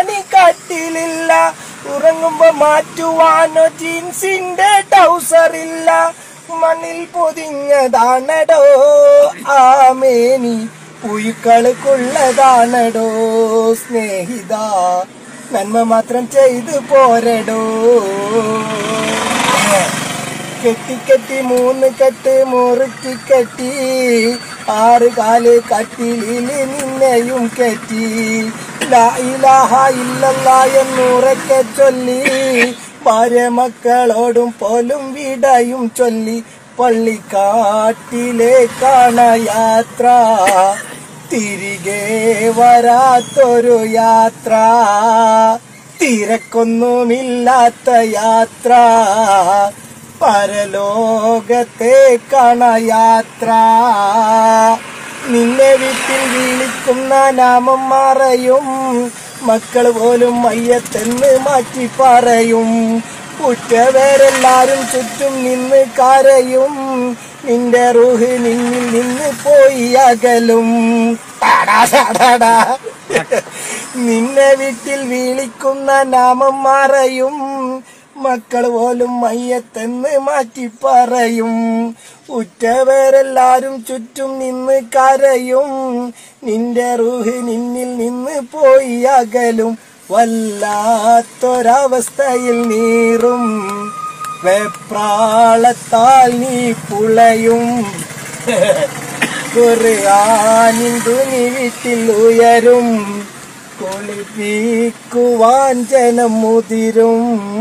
മണി കട്ടിലില്ല ഉറങ്ങുമ്പോ മാറ്റുവാനോ ജീൻസിന്റെ ടൗസർ ഇല്ല മണ്ണിൽ പൊതിഞ്ഞതാണടോ ആമേനി പുഴുക്കൾക്കുള്ളതാണടോ സ്നേഹിത നന്മ മാത്രം ചെയ്തു പോരടോ കെട്ടി കെട്ടി മൂന്ന് കെട്ട് മുറുക്കി കെട്ടി ആറ് കാല് കട്ടിലില് നിന്നെയും കെട്ടി ലാ ഇലാഹ ഇല്ലല്ല എന്നുറക്കെ ചൊല്ലി ഭാര്യ മക്കളോടും പോലും വിടയും ചൊല്ലി പള്ളിക്കാട്ടിലേക്കാണ് യാത്ര തിരികെ വരാത്തൊരു യാത്ര തിരക്കൊന്നുമില്ലാത്ത യാത്ര പരലോകത്തേക്കാണ് യാത്ര നിന്നെ വീട്ടിൽ വിളിക്കുന്ന നാമം മറയും മക്കൾ പോലും മയ്യത്തെന്ന് മാറ്റി പറയും ഉറ്റവരെല്ലാരും ചുറ്റും നിന്ന് കരയും നിന്റെ റൂഹ് നിന്നിൽ നിന്ന് പോയി അകലും ടാടാ, ടാടാ. നിന്നെ വീട്ടിൽ വിളിക്കുന്ന നാമം മറയും മക്കൾ പോലും മയ്യത്തെന്ന് മാറ്റി പറയും ഉറ്റവരെല്ലാരും ചുറ്റും നിന്ന് കരയും നിന്റെ റൂഹ് നിന്നിൽ നിന്ന് പോയി അകലും വല്ലാത്തൊരവസ്ഥയിൽ നീറും വെപ്രാളത്താൽ നീ പുളയും ഖുർആനിൻ തുണി വീട്ടിൽ ഉയരും കുളിപ്പിക്കുവാൻ ജനം മുതിരും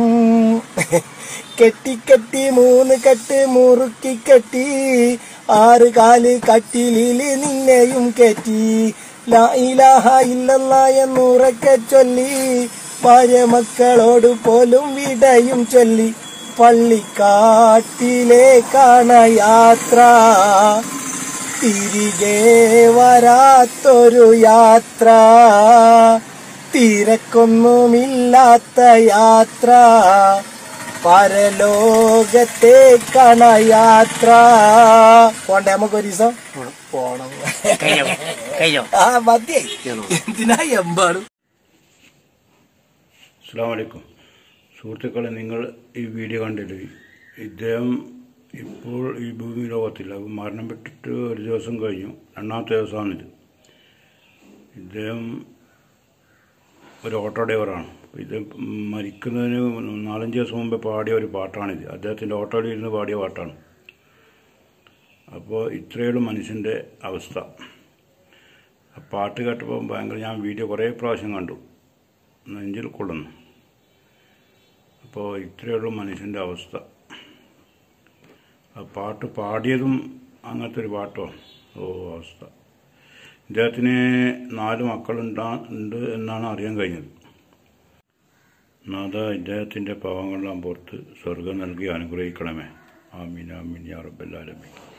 കെട്ടി കെട്ടി മൂന്ന് കെട്ട് മുറുക്കി കെട്ടി ആറ് കാല് കട്ടിലില് നിന്നെയും കെട്ടി ലാ ഇലാഹ ഇല്ലല്ല എന്നുറക്കെ ചൊല്ലി ഭാര്യ മക്കളോട് പോലും വിടയും ചൊല്ലി പള്ളിക്കാട്ടിലേക്കാണ് യാത്ര തിരികെ വരാത്തൊരു യാത്ര തിരക്കൊന്നുമില്ലാത്ത യാത്ര പരലോകത്തേക്കാണ് യാത്ര പോണ്ടേ നമുക്ക് ഒരു ദിവസം പോണം കഴിഞ്ഞോ കഴിഞ്ഞോ ആ മതിയേ എന്തിനാ എമ്പാടും അസ്സാം വലൈക്കും സുഹൃത്തുക്കളെ നിങ്ങൾ ഈ വീഡിയോ കണ്ടിട്ട് ഇദ്ദേഹം ഇപ്പോൾ ഈ ഭൂമി ലോകത്തില്ല മരണപ്പെട്ടിട്ട് ഒരു ദിവസം കഴിഞ്ഞു രണ്ടാമത്തെ ദിവസമാണിത് ഇദ്ദേഹം ഒരു ഓട്ടോ ഡ്രൈവറാണ് ഇത് മരിക്കുന്നതിന് നാലഞ്ച് ദിവസം മുമ്പ് പാടിയ ഒരു പാട്ടാണിത് അദ്ദേഹത്തിൻ്റെ ഓട്ടോയിൽ ഇരുന്ന് പാടിയ പാട്ടാണ് അപ്പോൾ ഇത്രയുള്ള മനുഷ്യൻ്റെ അവസ്ഥ ആ പാട്ട് കേട്ടപ്പോൾ ഭയങ്കര ഞാൻ വീഡിയോ കുറേ പ്രാവശ്യം കണ്ടു നെഞ്ചിൽ കൊള്ളുന്നു അപ്പോൾ ഇത്രയുള്ള മനുഷ്യൻ്റെ അവസ്ഥ ആ പാട്ട് പാടിയതും അങ്ങനത്തെ ഒരു പാട്ടോ ഓ അവസ്ഥ ഇദ്ദേഹത്തിന് നാല് മക്കളുണ്ടാ ഉണ്ട് എന്നാണ് അറിയാൻ കഴിഞ്ഞത് നാഥ ഇദ്ദേഹത്തിൻ്റെ പാവങ്ങളെല്ലാം പുറത്ത് സ്വർഗം നൽകി അനുഗ്രഹിക്കണമേ ആമീൻ ആമീൻ യാ റബ്ബൽ ആലമീൻ